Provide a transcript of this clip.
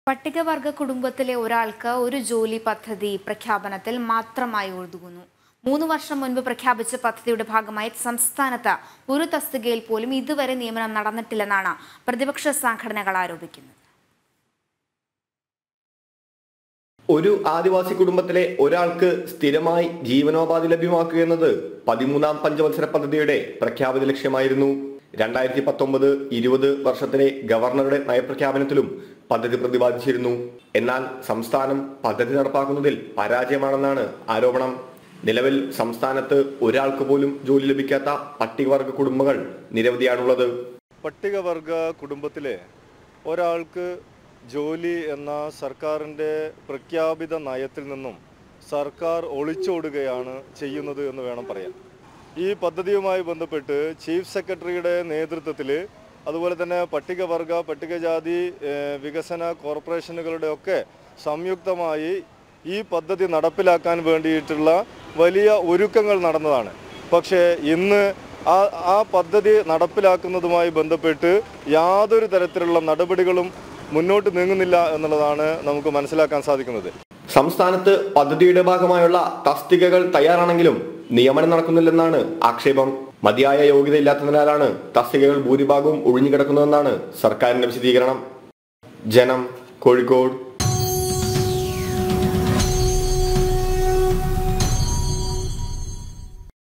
പട്ടികവർഗ കുടുംബത്തിലെ ഒരാൾക്ക് ഒരു ജോലി പദ്ധതി പ്രഖ്യാപനത്തിൽ മാത്രമായി ഒഴുകുന്നു മൂന്ന് വർഷം മുൻപ് പ്രഖ്യാപിച്ച പദ്ധതിയുടെ ഭാഗമായി സംസ്ഥാനത്ത് ഒരു തസ്തികയിൽ പോലും ഇതുവരെ നിയമനം നടന്നിട്ടില്ലെന്നാണ് പ്രതിപക്ഷ സംഘടനകൾ ആരോപിക്കുന്നത് ഒരു ആദിവാസി കുടുംബത്തിലെ ഒരാൾക്ക് സ്ഥിരമായി ജീവനോപാധി ലഭ്യമാക്കുക എന്നത് പതിമൂന്നാം പഞ്ചവത്സര പദ്ധതിയുടെ പ്രഖ്യാപിത ലക്ഷ്യമായിരുന്നു രണ്ടായിരത്തി പത്തൊമ്പത് ഇരുപത് വർഷത്തിലെ ഗവർണറുടെ നയപ്രഖ്യാപനത്തിലും പദ്ധതി പ്രതിപാദിച്ചിരുന്നു എന്നാൽ സംസ്ഥാനം പദ്ധതി നടപ്പാക്കുന്നതിൽ പരാജയമാണെന്നാണ് ആരോപണം നിലവിൽ സംസ്ഥാനത്ത് ഒരാൾക്ക് പോലും ജോലി ലഭിക്കാത്ത പട്ടികവർഗ കുടുംബങ്ങൾ നിരവധിയാണുള്ളത് പട്ടികവർഗ കുടുംബത്തിലെ ഒരാൾക്ക് ജോലി എന്ന സർക്കാരിൻ്റെ പ്രഖ്യാപിത നയത്തിൽ നിന്നും സർക്കാർ ഒളിച്ചോടുകയാണ് ചെയ്യുന്നത് എന്ന് വേണം പറയാൻ ഈ പദ്ധതിയുമായി ബന്ധപ്പെട്ട് ചീഫ് സെക്രട്ടറിയുടെ നേതൃത്വത്തിൽ അതുപോലെ തന്നെ പട്ടികവർഗ പട്ടികജാതി ഏഹ്, വികസന കോർപ്പറേഷനുകളുടെ ഒക്കെ സംയുക്തമായി ഈ പദ്ധതി നടപ്പിലാക്കാൻ വേണ്ടിയിട്ടുള്ള വലിയ ഒരുക്കങ്ങൾ നടന്നതാണ് പക്ഷേ ഇന്ന് ആ ആ പദ്ധതി നടപ്പിലാക്കുന്നതുമായി ബന്ധപ്പെട്ട് യാതൊരു തരത്തിലുള്ള നടപടികളും മുന്നോട്ട് നീങ്ങുന്നില്ല എന്നുള്ളതാണ് നമുക്ക് മനസ്സിലാക്കാൻ സാധിക്കുന്നത് സംസ്ഥാനത്ത് പദ്ധതിയുടെ ഭാഗമായുള്ള തസ്തികകൾ തയ്യാറാണെങ്കിലും നിയമനം നടക്കുന്നില്ലെന്നാണ് ആക്ഷേപം മതിയായ യോഗ്യതയില്ലാത്തതിനാലാണ് തസ്തികകൾ ഭൂരിഭാഗവും ഒഴിഞ്ഞുകിടക്കുന്നതെന്നാണ് സർക്കാരിന്റെ വിശദീകരണം ജനം കോഴിക്കോട്